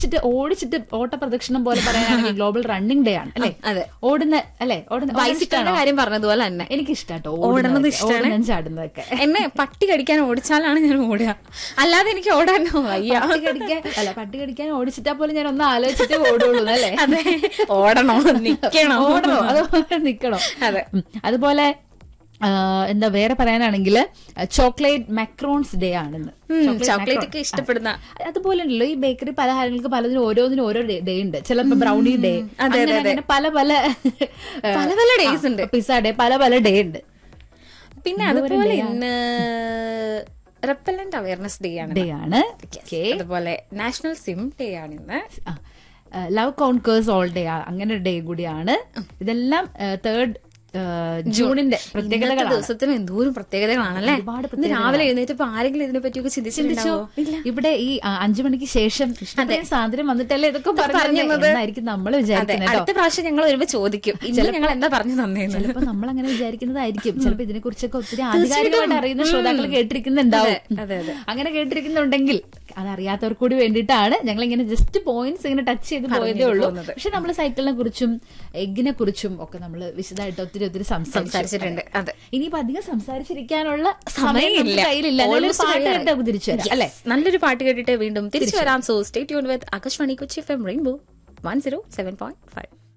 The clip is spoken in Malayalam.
ഓടിച്ചിട്ട് ഓടിച്ചിട്ട് ഓട്ട പ്രദക്ഷിണം പോലെ പറയാനാണെങ്കിൽ ഗ്ലോബൽ റണ്ണിംഗ് ഡേ ആണ് അല്ലെ അതെ. ഓടുന്ന അല്ലെ ഓടുന്ന ബൈസിക്കിളിന്റെ കാര്യം പറഞ്ഞതുപോലെ തന്നെ എനിക്ക് ഇഷ്ടാട്ടോ ഓടുന്നത് ഇഷ്ടാണ്. ഓടുന്നതും ചാടുന്നതൊക്കെ എന്നെ പട്ടി കടിക്കാൻ ഓടിച്ചാലാണ് ഞാൻ ഓടുക അല്ലാതെ എനിക്ക് ഓടാനോ വയ്യ പട്ടി കടിക്കാൻ അല്ല പട്ടി കടിക്കാൻ ഓടിച്ചിട്ടാ പോലും ഞാൻ ഒന്ന് ആലോചിച്ചിട്ടേ ഓടുള്ളൂ അല്ലേ അതെ ഓടണോ നിക്കണോ ഓടണോ അതുപോലെ നിക്കണോ അതെ. ഉം. അതുപോലെ ആ, എന്താ വേറെ പറയാനാണെങ്കിൽ ചോക്ലേറ്റ് മാക്രോൺസ് ഡേ ആണെന്ന് ചോക്ലേറ്റ് ഒക്കെ ഇഷ്ടപ്പെടുന്ന അതുപോലെ ഉണ്ടല്ലോ ഈ ബേക്കറി പലഹാരങ്ങൾക്ക് പലതിനും ഓരോന്നിനും ഓരോ ഡേ ഉണ്ട് ചിലപ്പോ ബ്രൗണി ഡേ അതെ, അതെ. അങ്ങനെ പല പല പല പല days ഉണ്ട്. പിസ്സ ഡേ പല പല ഡേ ഉണ്ട് പിന്നെ അതുപോലെ ഇന്ന് റെപ്പലന്റ് അവയർനെസ് ഡേ ആണ് ഡേ ആണ് Yes. അതുപോലെ നാഷണൽ സിം ഡേ ആണ് ഇന്ന് ലവ് കോൺകേഴ്സ് ഓൾ ഡേ അങ്ങനെ ഡേ കൂടിയാണ് ഇതെല്ലാം തേർഡ് ജൂണിന്റെ ഇന്നത്തെ പ്രത്യേകതകളാണ് ദിവസത്തിന് എന്തോരം പ്രത്യേകതകളാണല്ലേ ഒരുപാട് ഇന്ന് രാവിലെ എഴുന്നേറ്റപ്പോ ആരെങ്കിലും ഇതിനെ പറ്റിയൊക്കെ ചിന്തിച്ചോ ചിന്തിച്ചിട്ടുണ്ടാവോ ഇവിടെ ഈ ആ, അഞ്ചു മണിക്ക് ശേഷം ഇഷ്ടപ്പെടുന്ന സ്വാതന്ത്ര്യം വന്നിട്ടല്ലേ ഇതൊക്കെ പറഞ്ഞു എന്നായിരിക്കും നമ്മൾ അതെ വിചാരിക്കുന്നത് കേട്ടോ അടുത്ത പ്രാവശ്യം ഞങ്ങൾ വരുമ്പോ ചോദിക്കും ഇന്ന് ഞങ്ങൾ എന്താ പറഞ്ഞു തന്നേന്ന് ചിലപ്പോ നമ്മൾ അങ്ങനെ വിചാരിക്കുന്നതായിരിക്കും ചിലപ്പോ ഇതിനെ കുറിച്ചൊക്കെ ഒത്തിരി ആധികാരികമായിട്ട് അറിയുന്ന ശ്രോതാക്കൾ കേട്ടിരിക്കുന്നുണ്ടാവും അതെ, അതെ. അങ്ങനെ കേട്ടിരിക്കുന്നുണ്ടെങ്കിൽ അതറിയാത്തവർക്ക് കൂടി വേണ്ടിയിട്ടാണ് ഞങ്ങൾ ഇങ്ങനെ ജസ്റ്റ് പോയിന്റ്സ് ഇങ്ങനെ ടച്ച് ചെയ്ത് പോയതേ ഉള്ളൂ പക്ഷെ നമ്മൾ സൈക്കിളിനെ കുറിച്ചും എഗ്ഗിനെ കുറിച്ചും ഒക്കെ നമ്മൾ വിശദമായിട്ട് ഒത്തിരി ഒത്തിരി സംസാരിച്ചു സംസാരിച്ചിട്ടുണ്ട് അതെ ഇനിയിപ്പോ അധികം സംസാരിച്ചിരിക്കാൻ സമയം സമയമില്ല. നമുക്ക് കയ്യിലില്ല എന്നാലും ഒരു Almost പാട്ട് കഴിയാറായി. കേട്ട് നമുക്ക് തിരിച്ചു വരാം അല്ലെ Yes. നല്ലൊരു പാട്ട് കേട്ടിട്ട് വീണ്ടും തിരിച്ചു വരാം so stay tune with Akashvani Kochi F M rainbow one zero seven point five